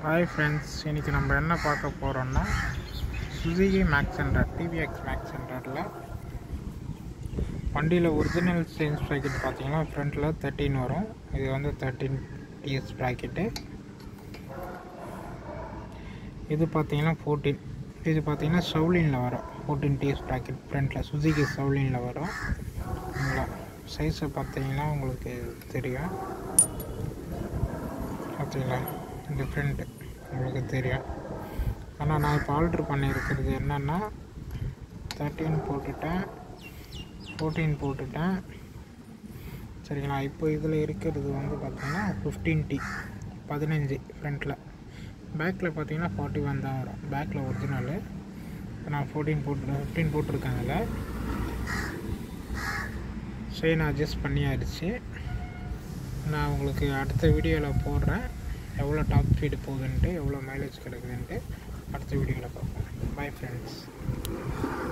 hi friends இன்றைக்கி நம்ம என்ன பார்க்க போகிறோம்னா Suzuki Max hundred TVX Max ஹண்ட்ரடில் வண்டியில் ஒரிஜினல் சேஞ்ச் ப்ராக்கெட் பார்த்தீங்கன்னா ஃப்ரண்ட்டில் தேர்ட்டின் வரும் இது வந்து தேர்ட்டின் டிஎஸ் ப்ராக்கெட்டு இது பார்த்தீங்கன்னா ஃபோர்டீன் இது பார்த்தீங்கன்னா சவுலினில் வரும் ஃபோர்டீன் டிஎஸ் ப்ராக்கெட் ஃப்ரண்ட்டில் சுசுகி சவுலினில் வரும் சரிங்களா சைஸை பார்த்தீங்கன்னா உங்களுக்கு தெரியும் பார்த்தீங்களா டிஃப்ரெண்ட்டு உங்களுக்கு தெரியும் ஆனால் நான் இப்போ ஆல்ட்ரு பண்ணியிருக்கிறது என்னென்னா தேர்ட்டீன் போட்டுட்டேன் ஃபோர்டீன் போட்டுட்டேன் சரிங்களா இப்போ இதில் இருக்கிறது வந்து பார்த்தீங்கன்னா ஃபிஃப்டீன் டி பதினஞ்சு ஃப்ரண்ட்டில் பேக்கில் பார்த்தீங்கன்னா ஃபார்ட்டி ஒன் தான் வரும் பேக்கில் ஒரிஜினலு நான் ஃபோர்டீன் போட்டு ஃபிஃப்டீன் போட்டிருக்கேன் அதில் செயின் அட்ஜஸ்ட் பண்ணியாச்சு நான் உங்களுக்கு அடுத்த வீடியோவில் போடுறேன் எவ்வளோ டாப் ஸ்பீடு போகுதுன்ட்டு எவ்வளோ மைலேஜ் கிடைக்குதுன்ட்டு அடுத்த வீடியோவில் பார்ப்போம் பை ஃப்ரெண்ட்ஸ்